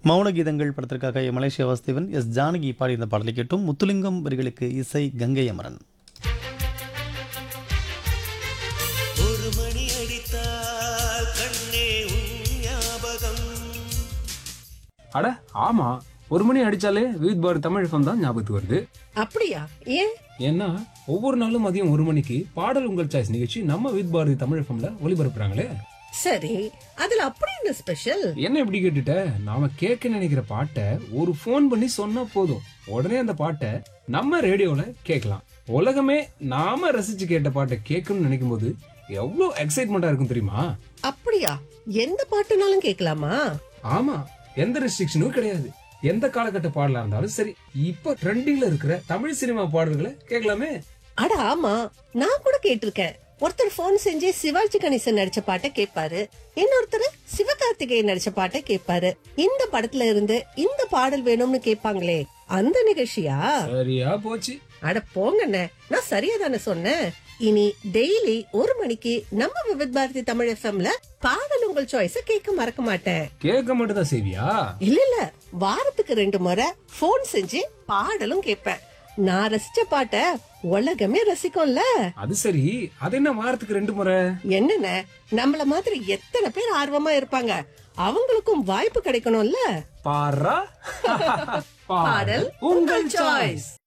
மௌன கீதங்கள் படத்திற்காக Malaysia Vasudevan S Janaki பாடியிருந்த பாடலை கேட்டும் முத்துலிங்கம் வரிகளுக்கு இசை கங்கை அமரன் ஒரு மணி அடித்தால் கண்ணே உன் ஞாபகம் அட ஆமா ஒரு மணி அடிச்சாலே வித் பார் தமிழ் FM தான் ஞாபகத்துக்கு வருது அப்படியா ஏன் ஏன்னா ஒவ்வொரு நாளும் மதியம் ஒரு மணிக்கு பாடல் உங்கள் சாய்ஸ் நிகழ்ச்சி நம்ம வித் பாரதி தமிழ் எஃப்எம்ல ஒளிபரப்புறாங்களே சரி அதுல அப்படி என்ன ஸ்பெஷல் என்ன இப்படி கேட்டுட்ட நாம கேட்க நினைக்கிற பாட்டை ஒரு ஃபோன் பண்ணி சொன்னா போதும் உடனே அந்த பாட்டை நம்ம ரேடியோல கேட்கலாம் உலகமே நாம ரசிச்சு கேட்ட பாட்டை கேட்கணும்னு நினைக்கும் போது எவ்வளவு எக்ஸைட்மெண்டா இருக்கும் தெரியுமா அப்படியா எந்த பாட்டுனாலும் கேட்கலாமா ஆமா எந்த ரெஸ்ட்ரிக்ஷனும் கிடையாது எந்த காலகட்ட பாடலா இருந்தாலும் சரி இப்ப ட்ரெண்டிங்ல இருக்கிற தமிழ் சினிமா பாடல்களை கேட்கலாமே அட ஆமா நான் கூட கேட்டிருக்கேன் ஒருத்தர் போன் செஞ்சு சிவாஜி கணேசன் நடிச்ச பாட்டை கேட்பாரு இன்னொருத்தர் சிவகார்த்திகேயன் நடிச்ச பாட்டை கேட்பாரு இந்த படத்துல இருந்து இந்த பாடல் வேணும்னு கேட்பாங்களே அந்த நிகழ்ச்சியா சரியா போச்சு அட போங்கண்ணே நான் சரியா தானே சொன்னேன் இனி டெய்லி ஒரு மணிக்கு நம்ம விவித் பாரதி தமிழ் எஃப்எம்ல பாடல் உங்கள் சாய்ஸ கேட்க மறக்க மாட்டேன் கேட்க மட்டும் தான் செய்வியா இல்ல இல்ல வாரத்துக்கு ரெண்டு முறை போன் செஞ்சு பாடலும் கேட்பேன் நான் ரசிச்ச பாட்ட உலகமே ரசிக்கும்ல அது சரி அது என்ன வாரத்துக்கு ரெண்டு முறை என்னென்ன நம்மள மாதிரி எத்தனை பேர் ஆர்வமா இருப்பாங்க அவங்களுக்கும் வாய்ப்பு கிடைக்கணும்ல பாரா பாடல் உங்கள் சாய்ஸ்